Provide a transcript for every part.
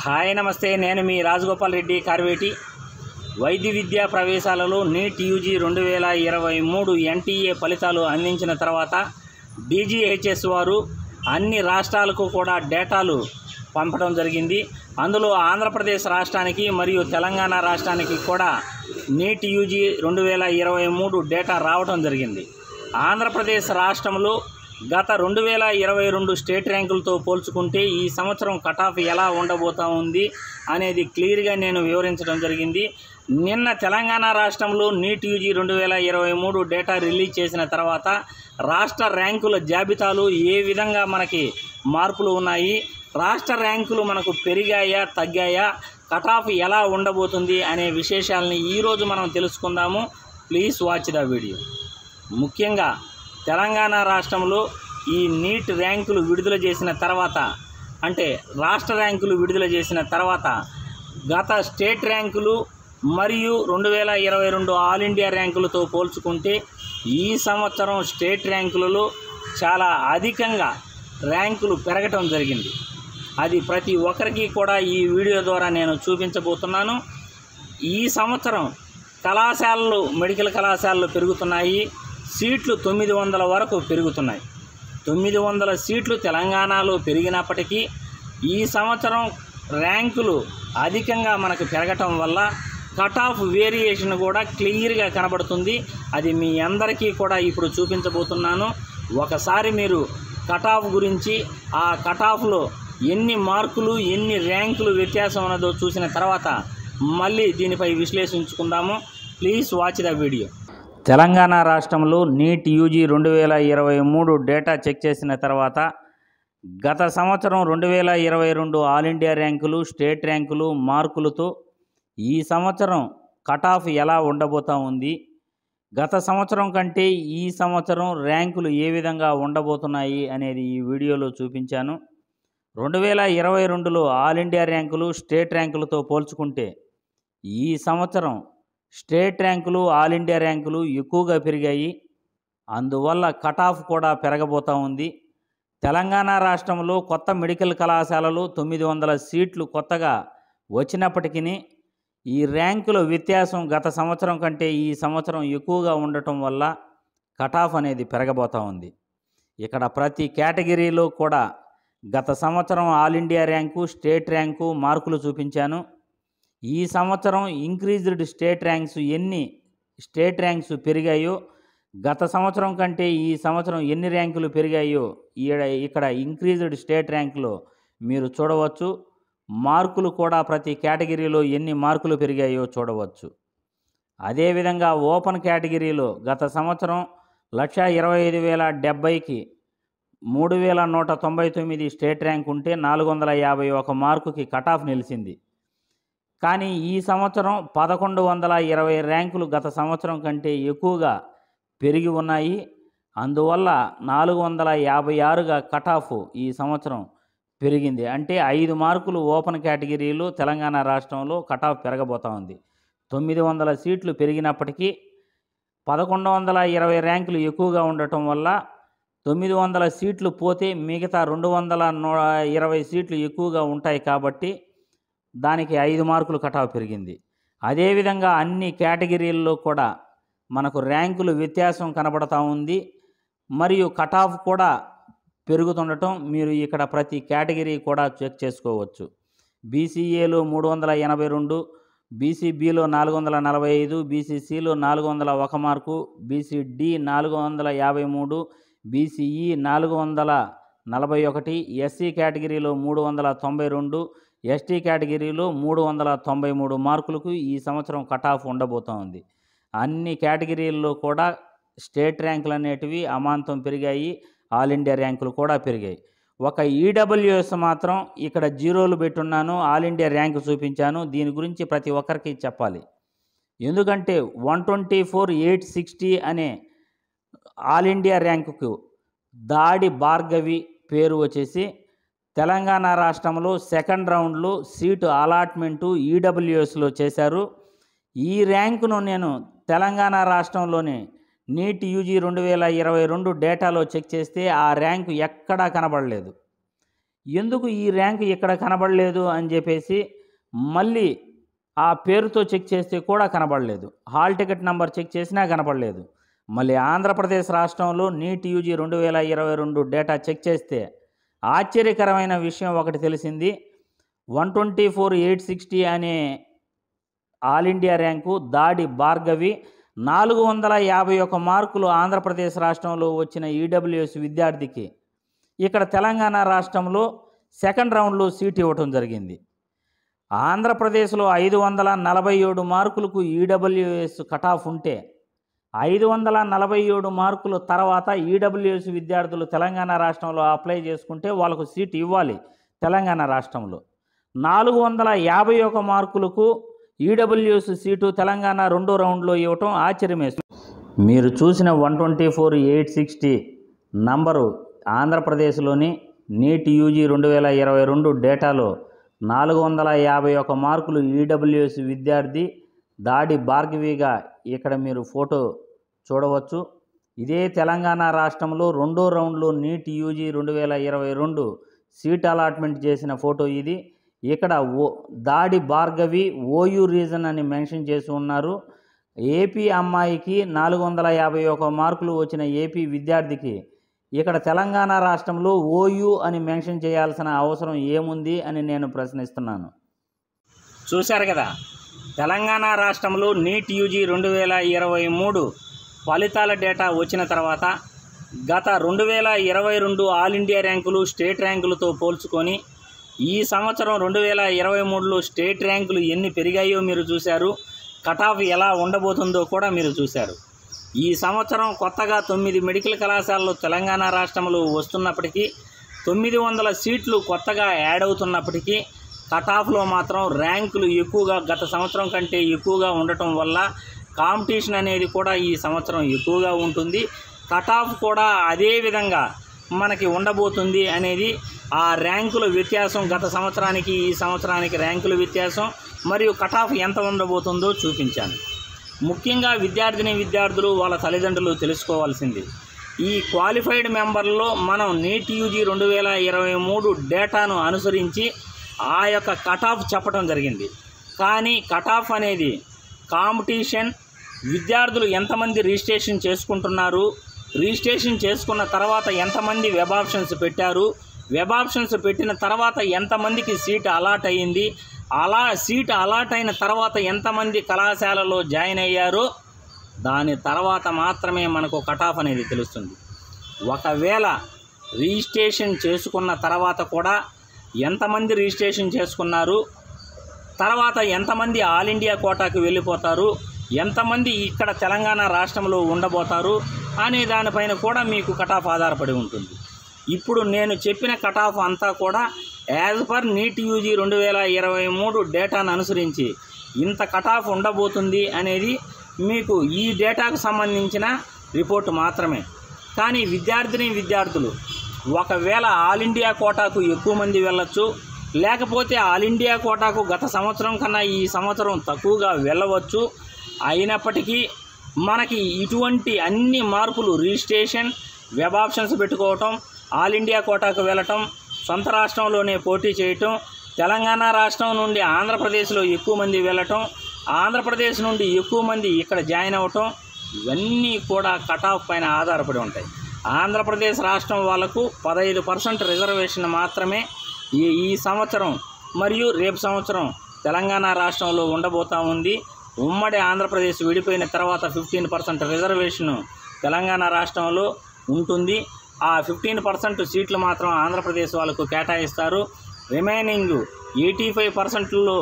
hi నమస్తే నేను మీ రాజగోపాల్ రెడ్డి కార్వేటి వైద్య విద్యా ప్రవేశాలలో నీట్ యూజీ రెండు వేల ఇరవై మూడు ఎన్టీఏ ఫలితాలు అందించిన తర్వాత డీజీహెచ్ఎస్ వారు అన్ని రాష్ట్రాలకు కూడా డేటాలు పంపడం జరిగింది అందులో ఆంధ్రప్రదేశ్ రాష్ట్రానికి మరియు తెలంగాణ రాష్ట్రానికి కూడా నీట్ యూజీ రెండు వేల ఇరవై మూడు డేటా రావడం జరిగింది ఆంధ్రప్రదేశ్ రాష్ట్రంలో గత రెండు వేల ఇరవై రెండు స్టేట్ ర్యాంకులతో పోల్చుకుంటే ఈ సంవత్సరం కట్ ఆఫ్ ఎలా ఉండబోతా ఉంది అనేది క్లియర్గా నేను వివరించడం జరిగింది నిన్న తెలంగాణ రాష్ట్రంలో నీట్ యూజీ రెండు వేల ఇరవై మూడు డేటా రిలీజ్ చేసిన తర్వాత రాష్ట్ర ర్యాంకుల జాబితాలు ఏ విధంగా మనకి మార్పులు ఉన్నాయి రాష్ట్ర ర్యాంకులు మనకు పెరిగాయా తగ్గాయా కట్ ఆఫ్ ఎలా ఉండబోతుంది అనే విశేషాలని ఈరోజు మనం తెలుసుకుందాము ప్లీజ్ వాచ్ ద వీడియో ముఖ్యంగా తెలంగాణ రాష్ట్రంలో ఈ నీట్ ర్యాంకులు విడుదల చేసిన తర్వాత అంటే రాష్ట్ర ర్యాంకులు విడుదల చేసిన తర్వాత గత స్టేట్ ర్యాంకులు మరియు రెండు వేల ఇరవై రెండు ఆల్ ఇండియా ర్యాంకులతో పోల్చుకుంటే ఈ సంవత్సరం స్టేట్ ర్యాంకులలో చాలా అధికంగా ర్యాంకులు పెరగటం జరిగింది అది ప్రతి ఒక్కరికి కూడా ఈ వీడియో ద్వారా నేను చూపించబోతున్నాను ఈ సంవత్సరం కళాశాలలు మెడికల్ కళాశాలలు పెరుగుతున్నాయి సీట్లు తొమ్మిది వందల వరకు పెరుగుతున్నాయి తొమ్మిది వందల సీట్లు తెలంగాణలో పెరిగినప్పటికీ ఈ సంవత్సరం ర్యాంకులు అధికంగా మనకు పెరగటం వల్ల కట్ ఆఫ్ వేరియేషన్ కూడా క్లియర్గా కనబడుతుంది అది మీ అందరికీ కూడా ఇప్పుడు చూపించబోతున్నాను ఒకసారి మీరు కట్ ఆఫ్ గురించి ఆ కట్ ఆఫ్లో ఎన్ని మార్కులు ఎన్ని ర్యాంకులు వ్యత్యాసం ఉన్నదో చూసిన తర్వాత మళ్ళీ దీనిపై విశ్లేషించుకుందాము please watch the video Telangana రాష్ట్రంలో నీట్ యూజీ రెండు వేల ఇరవై మూడు డేటా చెక్ చేసిన తర్వాత గత సంవత్సరం రెండు వేల ఇరవై రెండు ఆల్ ఇండియా ర్యాంకులు స్టేట్ ర్యాంకులు మార్కులతో ఈ సంవత్సరం కట్ ఆఫ్ ఎలా ఉండబోతా ఉంది గత సంవత్సరం కంటే ఈ సంవత్సరం ర్యాంకులు ఏ విధంగా ఉండబోతున్నాయి అనేది ఈ వీడియోలో చూపించాను రెండు వేల ఇరవై రెండులో ఆల్ ఇండియా ర్యాంకులు స్టేట్ ర్యాంకులతో పోల్చుకుంటే ఈ సంవత్సరం స్టేట్ ర్యాంకులు ఆల్ ఇండియా ర్యాంకులు ఎక్కువగా పెరిగాయి అందువల్ల కట్ ఆఫ్ కూడా పెరగబోతూ ఉంది తెలంగాణ రాష్ట్రంలో కొత్త మెడికల్ కళాశాలలు తొమ్మిది వందల సీట్లు కొత్తగా వచ్చినప్పటికీ ఈ ర్యాంకుల వ్యత్యాసం గత సంవత్సరం కంటే ఈ సంవత్సరం ఎక్కువగా ఉండటం వల్ల కట్ ఆఫ్ అనేది పెరగబోతూ ఉంది ఇక్కడ ప్రతి కేటగిరీలో కూడా గత సంవత్సరం all India rank state rank మార్కులు చూపించాను ఈ సంవత్సరం ఇంక్రీజ్డ్ స్టేట్ ర్యాంక్స్ ఎన్ని స్టేట్ ర్యాంక్స్ పెరిగాయో గత సంవత్సరం కంటే ఈ సంవత్సరం ఎన్ని ర్యాంకులు పెరిగాయో ఈడ ఇక్కడ ఇంక్రీజ్డ్ స్టేట్ ర్యాంకులో మీరు చూడవచ్చు మార్కులు కూడా ప్రతి కేటగిరీలో ఎన్ని మార్కులు పెరిగాయో చూడవచ్చు అదేవిధంగా ఓపెన్ కేటగిరీలో గత సంవత్సరం లక్ష ఇరవై ఐదు వేల డెబ్బైకి మూడు వేల నూట తొంభై తొమ్మిది స్టేట్ ర్యాంక్ ఉంటే నాలుగు వందల యాభై ఒక మార్కుకి కట్ ఆఫ్ నిలిచింది కానీ ఈ సంవత్సరం పదకొండు వందల ఇరవై ర్యాంకులు గత సంవత్సరం కంటే ఎక్కువగా పెరిగి ఉన్నాయి అందువల్ల నాలుగు వందల యాభై ఆరుగా కట్ ఆఫ్ ఈ సంవత్సరం పెరిగింది అంటే ఐదు మార్కులు ఓపెన్ కేటగిరీలో తెలంగాణ రాష్ట్రంలో కట్ ఆఫ్ పెరగబోతా ఉంది తొమ్మిది వందల సీట్లు పెరిగినప్పటికీ పదకొండు వందల ఇరవై ర్యాంకులు ఎక్కువగా ఉండటం వల్ల తొమ్మిది వందల సీట్లు పోతే మిగతా రెండు వందల నూ ఇరవై సీట్లు ఎక్కువగా ఉంటాయి కాబట్టి దానికి ఐదు మార్కులు కటాఫ్ పెరిగింది అదేవిధంగా అన్ని కేటగిరీల్లో కూడా మనకు ర్యాంకులు వ్యత్యాసం కనబడతా ఉంది మరియు కటాఫ్ కూడా పెరుగుతుండటం మీరు ఇక్కడ ప్రతి కేటగిరీ కూడా చెక్ చేసుకోవచ్చు బీసీఏలో మూడు వందల ఎనభై రెండు బీసీబీలో నాలుగు వందల నలభై ఐదు బీసీసీలో నాలుగు వందల ఒక మార్కు బీసీడి నాలుగు వందల యాభై మూడు బీసీఈ నాలుగు వందల నలభై ఒకటి ఎస్సీ కేటగిరీలో మూడు వందల తొంభై రెండు ఎస్టీ కేటగిరీలో మూడు వందల తొంభై మూడు మార్కులకు ఈ సంవత్సరం కట్ ఆఫ్ ఉండబోతోంది అన్ని కేటగిరీల్లో కూడా స్టేట్ ర్యాంకులు అనేటివి అమాంతం పెరిగాయి ఆల్ ఇండియా ర్యాంకులు కూడా పెరిగాయి ఒక ఈడబ్ల్యూఎస్ మాత్రం ఇక్కడ జీరోలు పెట్టున్నాను ఆల్ ఇండియా ర్యాంక్ చూపించాను దీని గురించి ప్రతి ఒక్కరికి చెప్పాలి ఎందుకంటే one twenty four eight sixty అనే ఆల్ ఇండియా ర్యాంకుకు దాడి భార్గవి పేరు వచ్చేసి తెలంగాణ రాష్ట్రంలో సెకండ్ రౌండ్లో సీటు అలాట్మెంటు ఈడబ్ల్యూఎస్లో చేశారు ఈ ర్యాంకును నేను తెలంగాణ రాష్ట్రంలోని నీట్ యూజీ రెండు వేల ఇరవై రెండు డేటాలో చెక్ చేస్తే ఆ ర్యాంకు ఎక్కడా కనబడలేదు ఎందుకు ఈ ర్యాంక్ ఇక్కడ కనబడలేదు అని చెప్పేసి మళ్ళీ ఆ పేరుతో చెక్ చేస్తే కూడా కనబడలేదు హాల్ టికెట్ నెంబర్ చెక్ చేసినా కనబడలేదు మళ్ళీ ఆంధ్రప్రదేశ్ రాష్ట్రంలో నీట్ యూజీ రెండు వేల ఇరవై రెండు డేటా చెక్ చేస్తే ఆశ్చర్యకరమైన విషయం ఒకటి తెలిసింది one twenty four eight sixty అనే ఆల్ ఇండియా ర్యాంకు దాడి భార్గవి నాలుగు వందల యాభై ఒక మార్కులు ఆంధ్రప్రదేశ్ రాష్ట్రంలో వచ్చిన ఈడబ్ల్యూఎస్ విద్యార్థికి ఇక్కడ తెలంగాణ రాష్ట్రంలో సెకండ్ రౌండ్లో సీట్ ఇవ్వటం జరిగింది ఆంధ్రప్రదేశ్లో ఐదు వందల నలభై ఏడు మార్కులకు ఈడబ్ల్యూఎస్ కట్ ఆఫ్ ఉంటే ఐదు వందల నలభై ఏడు మార్కుల తర్వాత ఈడబ్ల్యూఎస్ విద్యార్థులు తెలంగాణ రాష్ట్రంలో అప్లై చేసుకుంటే వాళ్ళకు సీట్ ఇవ్వాలి తెలంగాణ రాష్ట్రంలో నాలుగు వందల యాభై ఒక మార్కులకు ఈడబ్ల్యూఎస్ సీటు తెలంగాణ రెండో రౌండ్లో ఇవ్వటం ఆశ్చర్యమేస్తుంది మీరు చూసిన one twenty four eight sixty number ఆంధ్రప్రదేశ్లోని నీట్ యూజీ రెండు వేల ఇరవై రెండు డేటాలో నాలుగు వందల యాభై ఒక మార్కులు ఈడబ్ల్యూఎస్ విద్యార్థి దాడి భార్గవిగా ఇక్కడ మీరు ఫోటో చూడవచ్చు ఇదే తెలంగాణ రాష్ట్రంలో రెండో రౌండ్లో నీట్ యూజీ రెండు వేల ఇరవై రెండు సీట్ అలాట్మెంట్ చేసిన ఫోటో ఇది ఇక్కడ ఓ దాడి భార్గవి ఓయూ రీజన్ అని మెన్షన్ చేసి ఉన్నారు ఏపీ అమ్మాయికి నాలుగు వందల యాభై ఒక మార్కులు వచ్చిన ఏపీ విద్యార్థికి ఇక్కడ తెలంగాణ రాష్ట్రంలో ఓయూ అని మెన్షన్ చేయాల్సిన అవసరం ఏముంది అని నేను ప్రశ్నిస్తున్నాను చూశారు కదా తెలంగాణ రాష్ట్రంలో నీట్ యూజీ రెండు వేల ఇరవై మూడు ఫలితాల డేటా వచ్చిన తర్వాత గత రెండు వేల ఇరవై రెండు ఆల్ ఇండియా ర్యాంకులు స్టేట్ ర్యాంకులతో పోల్చుకొని ఈ సంవత్సరం రెండు వేల ఇరవై మూడులో స్టేట్ ర్యాంకులు ఎన్ని పెరిగాయో మీరు చూశారు కట్ ఆఫ్ ఎలా ఉండబోతుందో కూడా మీరు చూశారు ఈ సంవత్సరం కొత్తగా తొమ్మిది మెడికల్ కళాశాలలు తెలంగాణ రాష్ట్రంలో వస్తున్నప్పటికీ తొమ్మిది వందల సీట్లు కొత్తగా యాడ్ అవుతున్నప్పటికీ కట్ ఆఫ్లో మాత్రం ర్యాంకులు ఎక్కువగా గత సంవత్సరం కంటే ఎక్కువగా ఉండటం వల్ల కాంపిటీషన్ అనేది కూడా ఈ సంవత్సరం ఎక్కువగా ఉంటుంది కట్ ఆఫ్ కూడా అదే విధంగా మనకి ఉండబోతుంది అనేది ఆ ర్యాంకుల వ్యత్యాసం గత సంవత్సరానికి ఈ సంవత్సరానికి ర్యాంకుల వ్యత్యాసం మరియు కట్ ఆఫ్ ఎంత ఉండబోతుందో చూపించాను ముఖ్యంగా విద్యార్థిని విద్యార్థులు వాళ్ళ తల్లిదండ్రులు తెలుసుకోవాల్సింది ఈ క్వాలిఫైడ్ మెంబర్లో మనం నీట్ యూజీ రెండు వేల ఇరవై మూడు డేటాను అనుసరించి ఆ యొక్క కట్ ఆఫ్ చెప్పడం జరిగింది కానీ కట్ ఆఫ్ అనేది కాంపిటీషన్ విద్యార్థులు ఎంతమంది రిజిస్ట్రేషన్ చేసుకుంటున్నారు రిజిస్ట్రేషన్ చేసుకున్న తర్వాత ఎంతమంది వెబ్ ఆప్షన్స్ పెట్టారు వెబ్ ఆప్షన్స్ పెట్టిన తర్వాత ఎంతమందికి సీట్ అలాట్ అయ్యింది అలా సీట్ అలాట్ అయిన తర్వాత ఎంతమంది కళాశాలలో జాయిన్ అయ్యారో దాని తర్వాత మాత్రమే మనకు కట్ ఆఫ్ అనేది తెలుస్తుంది ఒకవేళ రిజిస్ట్రేషన్ చేసుకున్న తర్వాత కూడా ఎంతమంది రిజిస్ట్రేషన్ చేసుకున్నారు తర్వాత ఎంతమంది ఆల్ ఇండియా కోటాకు వెళ్ళిపోతారు ఎంతమంది ఇక్కడ తెలంగాణ రాష్ట్రంలో ఉండబోతారు అనే దానిపైన కూడా మీకు కట్ ఆఫ్ ఆధారపడి ఉంటుంది ఇప్పుడు నేను చెప్పిన కట్ ఆఫ్ అంతా కూడా యాజ్ పర్ నీట్ యూజీ రెండు వేల ఇరవై మూడు డేటాను అనుసరించి ఇంత కట్ ఆఫ్ ఉండబోతుంది అనేది మీకు ఈ డేటాకు సంబంధించిన రిపోర్ట్ మాత్రమే కానీ విద్యార్థిని విద్యార్థులు ఒకవేళ ఆల్ ఇండియా కోటాకు ఎక్కువ మంది వెళ్ళొచ్చు లేకపోతే ఆల్ ఇండియా కోటాకు గత సంవత్సరం కన్నా ఈ సంవత్సరం తక్కువగా వెళ్ళవచ్చు అయినప్పటికీ మనకి ఇటువంటి అన్ని మార్పులు రిజిస్ట్రేషన్ వెబ్ ఆప్షన్స్ పెట్టుకోవటం ఆల్ ఇండియా కోటాకు వెళ్ళటం సొంత రాష్ట్రంలోనే పోటీ చేయటం తెలంగాణ రాష్ట్రం నుండి ఆంధ్రప్రదేశ్లో ఎక్కువ మంది వెళ్ళటం ఆంధ్రప్రదేశ్ నుండి ఎక్కువ మంది ఇక్కడ జాయిన్ అవ్వటం ఇవన్నీ కూడా కట్ ఆఫ్ పైన ఆధారపడి ఉంటాయి ఆంధ్రప్రదేశ్ రాష్ట్రం వాళ్ళకు పదహైదు పర్సెంట్ రిజర్వేషన్ మాత్రమే ఈ ఈ సంవత్సరం మరియు రేపు సంవత్సరం తెలంగాణ రాష్ట్రంలో ఉండబోతా ఉంది ఉమ్మడి ఆంధ్రప్రదేశ్ విడిపోయిన తర్వాత ఫిఫ్టీన్ పర్సెంట్ రిజర్వేషన్ తెలంగాణ రాష్ట్రంలో ఉంటుంది ఆ ఫిఫ్టీన్ పర్సెంట్ సీట్లు మాత్రం ఆంధ్రప్రదేశ్ వాళ్ళకు కేటాయిస్తారు రిమైనింగ్ ఎయిటీ ఫైవ్ పర్సెంట్లో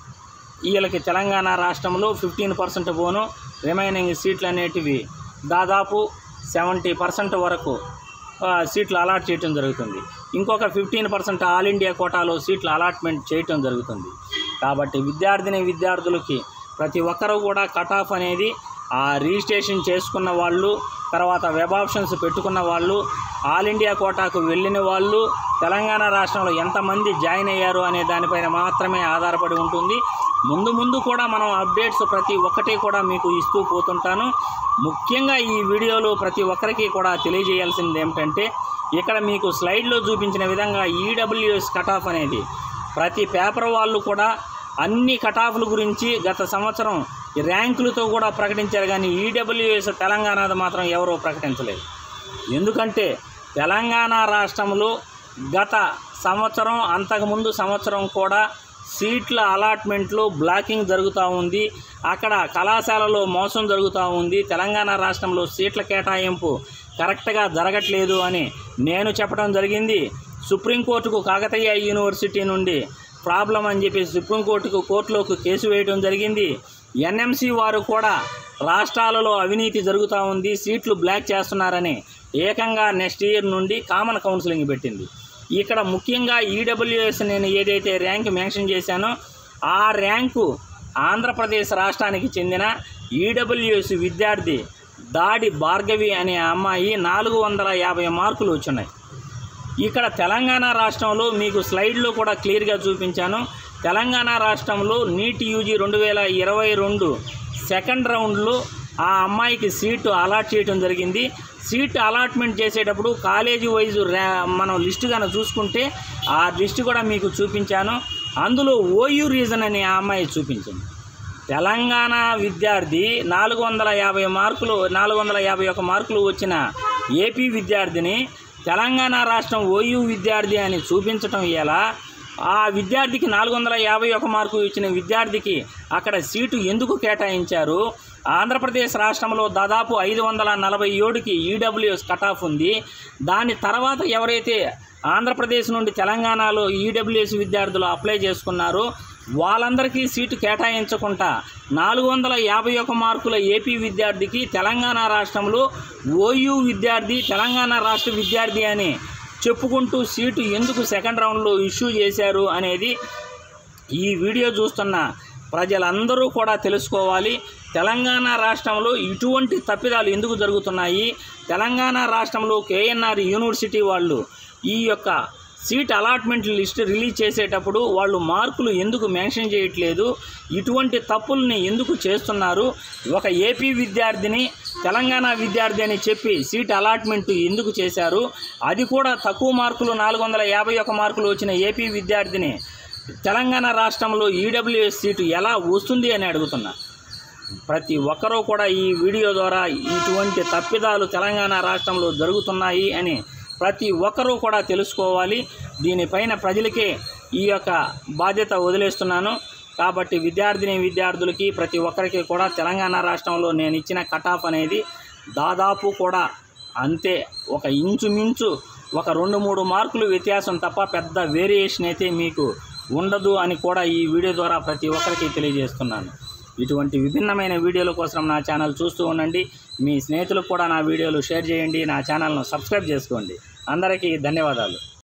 వీళ్ళకి తెలంగాణ రాష్ట్రంలో ఫిఫ్టీన్ పర్సెంట్ పోను రిమైనింగ్ సీట్లు అనేటివి దాదాపు సెవెంటీ పర్సెంట్ వరకు ఆ, సీట్లు అలాట్ చేయటం జరుగుతుంది ఇంకొక ఫిఫ్టీన్ పర్సెంట్ ఆల్ ఇండియా కోటాలో సీట్లు అలాట్మెంట్ చేయటం జరుగుతుంది కాబట్టి విద్యార్థిని విద్యార్థులకి ప్రతి ఒక్కరూ కూడా కట్ ఆఫ్ అనేది ఆ రిజిస్ట్రేషన్ చేసుకున్న వాళ్ళు తర్వాత వెబ్ ఆప్షన్స్ పెట్టుకున్న వాళ్ళు ఆల్ ఇండియా కోటాకు వెళ్ళిన వాళ్ళు తెలంగాణ రాష్ట్రంలో ఎంతమంది జాయిన్ అయ్యారు అనే దానిపైన మాత్రమే ఆధారపడి ఉంటుంది ముందు ముందు కూడా మనం అప్డేట్స్ ప్రతి ఒక్కటి కూడా మీకు ఇస్తూ పోతుంటాను ముఖ్యంగా ఈ వీడియోలో ప్రతి ఒక్కరికి కూడా తెలియజేయాల్సింది ఏమిటంటే ఇక్కడ మీకు స్లైడ్లో చూపించిన విధంగా ఈడబ్ల్యూఎస్ కట్ ఆఫ్ అనేది ప్రతి పేపర్ వాళ్ళు కూడా అన్ని కట్ ఆఫ్ల గురించి గత సంవత్సరం ఈ ర్యాంకులతో కూడా ప్రకటించారు కానీ ఈడబ్ల్యూఎస్ తెలంగాణది మాత్రం ఎవరూ ప్రకటించలేదు ఎందుకంటే తెలంగాణ రాష్ట్రంలో గత సంవత్సరం అంతకుముందు సంవత్సరం కూడా సీట్ల అలాట్మెంట్లో బ్లాకింగ్ జరుగుతూ ఉంది అక్కడ కళాశాలలో మోసం జరుగుతూ ఉంది తెలంగాణ రాష్ట్రంలో సీట్ల కేటాయింపు కరెక్ట్గా జరగట్లేదు అని నేను చెప్పడం జరిగింది సుప్రీంకోర్టుకు కాకతీయ యూనివర్సిటీ నుండి ప్రాబ్లం అని చెప్పి సుప్రీంకోర్టుకు కోర్టులోకి కేసు వేయడం జరిగింది ఎన్ఎంసి వారు కూడా రాష్ట్రాలలో అవినీతి జరుగుతూ ఉంది సీట్లు బ్లాక్ చేస్తున్నారని ఏకంగా నెక్స్ట్ ఇయర్ నుండి కామన్ కౌన్సిలింగ్ పెట్టింది ఇక్కడ ముఖ్యంగా ఈడబ్ల్యూఎస్ నేను ఏదైతే ర్యాంక్ మెన్షన్ చేశానో ఆ ర్యాంకు ఆంధ్రప్రదేశ్ రాష్ట్రానికి చెందిన ఈడబ్ల్యూఎస్ విద్యార్థి దాడి భార్గవి అనే అమ్మాయి నాలుగు వందల యాభై మార్కులు వచ్చున్నాయి ఇక్కడ తెలంగాణ రాష్ట్రంలో మీకు స్లైడ్లో కూడా క్లియర్గా చూపించాను తెలంగాణ రాష్ట్రంలో నీట్ యూజీ రెండు వేల ఇరవై రెండు సెకండ్ రౌండ్లో ఆ అమ్మాయికి సీటు అలాట్ చేయడం జరిగింది సీట్ అలాట్మెంట్ చేసేటప్పుడు కాలేజీ వైజ్ ర్యా మనం లిస్టు కనుక చూసుకుంటే ఆ లిస్టు కూడా మీకు చూపించాను అందులో ఓయూ రీజన్ అని ఆ అమ్మాయి చూపించింది తెలంగాణ విద్యార్థి నాలుగు వందల యాభై మార్కులు నాలుగు వందల యాభై ఒక మార్కులు వచ్చిన ఏపీ విద్యార్థిని తెలంగాణ రాష్ట్రం ఓయూ విద్యార్థి అని చూపించటం ఎలా ఆ విద్యార్థికి నాలుగు వందల యాభై ఒక మార్కు ఇచ్చిన విద్యార్థికి అక్కడ సీటు ఎందుకు కేటాయించారు ఆంధ్రప్రదేశ్ రాష్ట్రంలో దాదాపు ఐదు వందల నలభై ఏడుకి ఈడబ్ల్యూఎస్ కట్ ఆఫ్ ఉంది దాని తర్వాత ఎవరైతే ఆంధ్రప్రదేశ్ నుండి తెలంగాణలో ఈడబ్ల్యూఎస్ విద్యార్థులు అప్లై చేసుకున్నారో వాళ్ళందరికీ సీటు కేటాయించకుండా నాలుగు వందల యాభై ఒక మార్కుల ఏపీ విద్యార్థికి తెలంగాణ రాష్ట్రంలో ఓయూ విద్యార్థి తెలంగాణ రాష్ట్ర విద్యార్థి అని చెప్పుకుంటూ సీటు ఎందుకు సెకండ్ రౌండ్లో ఇష్యూ చేశారు అనేది ఈ వీడియో చూస్తున్న ప్రజలందరూ కూడా తెలుసుకోవాలి తెలంగాణ రాష్ట్రంలో ఇటువంటి తప్పిదాలు ఎందుకు జరుగుతున్నాయి తెలంగాణ రాష్ట్రంలో కేఎన్ఆర్ యూనివర్సిటీ వాళ్ళు ఈ యొక్క సీట్ అలాట్మెంట్ లిస్ట్ రిలీజ్ చేసేటప్పుడు వాళ్ళు మార్కులు ఎందుకు మెన్షన్ చేయట్లేదు ఇటువంటి తప్పుల్ని ఎందుకు చేస్తున్నారు ఒక ఏపీ విద్యార్థిని తెలంగాణ విద్యార్థి అని చెప్పి సీట్ అలాట్మెంట్ ఎందుకు చేశారు అది కూడా తక్కువ మార్కులు నాలుగు వందల యాభై ఒక మార్కులు వచ్చిన ఏపీ విద్యార్థిని తెలంగాణ రాష్ట్రంలో ఈడబ్ల్యూఎస్ సీటు ఎలా వస్తుంది అని అడుగుతున్నా ప్రతి ఒక్కరూ కూడా ఈ వీడియో ద్వారా ఇటువంటి తప్పిదాలు తెలంగాణ రాష్ట్రంలో జరుగుతున్నాయి అని ప్రతి ఒక్కరూ కూడా తెలుసుకోవాలి దీనిపైన ప్రజలకే ఈ యొక్క బాధ్యత వదిలేస్తున్నాను కాబట్టి విద్యార్థిని విద్యార్థులకి ప్రతి ఒక్కరికి కూడా తెలంగాణ రాష్ట్రంలో నేను ఇచ్చిన కట్ ఆఫ్ అనేది దాదాపు కూడా అంతే ఒక ఇంచుమించు ఒక రెండు మూడు మార్కులు వ్యత్యాసం తప్ప పెద్ద వేరియేషన్ అయితే మీకు ఉండదు అని కూడా ఈ వీడియో ద్వారా ప్రతి ఒక్కరికి తెలియజేస్తున్నాను ఇటువంటి విభిన్నమైన వీడియోల కోసం నా ఛానల్ చూస్తూ ఉండండి మీ స్నేహితులకు కూడా నా వీడియోలు షేర్ చేయండి నా ఛానల్ను సబ్స్క్రైబ్ చేసుకోండి అందరికీ ధన్యవాదాలు